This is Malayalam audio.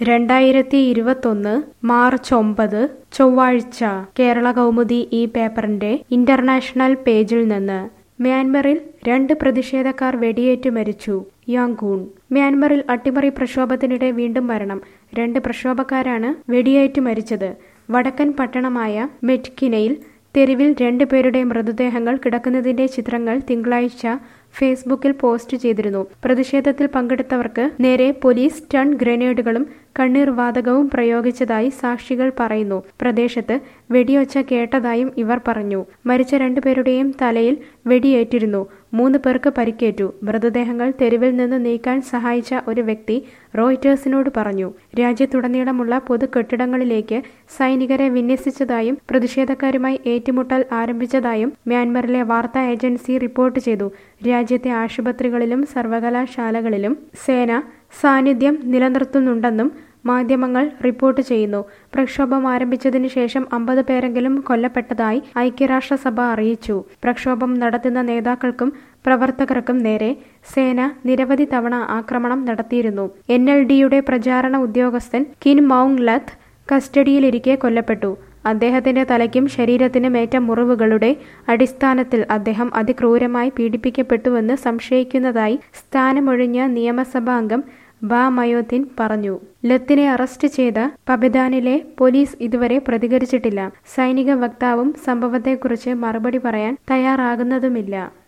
രണ്ടായിരത്തി ഇരുപത്തൊന്ന് മാർച്ച് ഒമ്പത് ചൊവ്വാഴ്ച കേരള കൗമുദി ഈ പേപ്പറിന്റെ ഇന്റർനാഷണൽ പേജിൽ നിന്ന് മ്യാൻമറിൽ രണ്ട് പ്രതിഷേധക്കാർ വെടിയേറ്റ് മരിച്ചു യാങ്കൂൺ മ്യാൻമറിൽ അട്ടിമറി പ്രക്ഷോഭത്തിനിടെ വീണ്ടും മരണം രണ്ട് പ്രക്ഷോഭക്കാരാണ് വെടിയേറ്റ് മരിച്ചത് വടക്കൻ പട്ടണമായ മെറ്റ്കിനയിൽ തെരുവിൽ രണ്ടുപേരുടെ മൃതദേഹങ്ങൾ കിടക്കുന്നതിന്റെ ചിത്രങ്ങൾ തിങ്കളാഴ്ച ഫേസ്ബുക്കിൽ പോസ്റ്റ് ചെയ്തിരുന്നു പ്രതിഷേധത്തിൽ പങ്കെടുത്തവർക്ക് നേരെ പോലീസ് ടൺ ഗ്രനേഡുകളും കണ്ണീർ വാതകവും പ്രയോഗിച്ചതായി സാക്ഷികൾ പറയുന്നു പ്രദേശത്ത് വെടിയൊച്ച കേട്ടതായും ഇവർ പറഞ്ഞു മരിച്ച രണ്ടുപേരുടെയും തലയിൽ വെടിയേറ്റിരുന്നു മൂന്ന് പേർക്ക് പരിക്കേറ്റു മൃതദേഹങ്ങൾ തെരുവിൽ നിന്ന് നീക്കാൻ സഹായിച്ച ഒരു വ്യക്തി റോയിറ്റേഴ്സിനോട് പറഞ്ഞു രാജ്യത്തുടനീളമുള്ള പൊതു കെട്ടിടങ്ങളിലേക്ക് സൈനികരെ വിന്യസിച്ചതായും പ്രതിഷേധക്കാരുമായി ഏറ്റുമുട്ടൽ ആരംഭിച്ചതായും മ്യാൻമറിലെ വാർത്താ ഏജൻസി റിപ്പോർട്ട് ചെയ്തു രാജ്യത്തെ ആശുപത്രികളിലും സർവകലാശാലകളിലും സേന സാന്നിധ്യം നിലനിർത്തുന്നുണ്ടെന്നും മാധ്യമങ്ങൾ റിപ്പോർട്ട് ചെയ്യുന്നു പ്രക്ഷോഭം ആരംഭിച്ചതിനു ശേഷം അമ്പത് പേരെങ്കിലും കൊല്ലപ്പെട്ടതായി ഐക്യരാഷ്ട്രസഭ അറിയിച്ചു പ്രക്ഷോഭം നടത്തുന്ന നേതാക്കൾക്കും പ്രവർത്തകർക്കും നേരെ സേന നിരവധി തവണ ആക്രമണം നടത്തിയിരുന്നു എൻ എൽ ഡിയുടെ പ്രചാരണ ഉദ്യോഗസ്ഥൻ കിൻ മൗങ് ലത്ത് കസ്റ്റഡിയിലിരിക്കെ കൊല്ലപ്പെട്ടു അദ്ദേഹത്തിന്റെ തലയ്ക്കും ശരീരത്തിനും ഏറ്റ മുറിവുകളുടെ അടിസ്ഥാനത്തിൽ അദ്ദേഹം അതിക്രൂരമായി പീഡിപ്പിക്കപ്പെട്ടുവെന്ന് സംശയിക്കുന്നതായി സ്ഥാനമൊഴിഞ്ഞ നിയമസഭാ അംഗം ബാ മയോത്തിൻ പറഞ്ഞു ലത്തിനെ അറസ്റ്റ് ചെയ്ത പബിദാനിലെ പോലീസ് ഇതുവരെ പ്രതികരിച്ചിട്ടില്ല സൈനിക വക്താവും സംഭവത്തെക്കുറിച്ച് മറുപടി പറയാൻ തയ്യാറാകുന്നതുമില്ല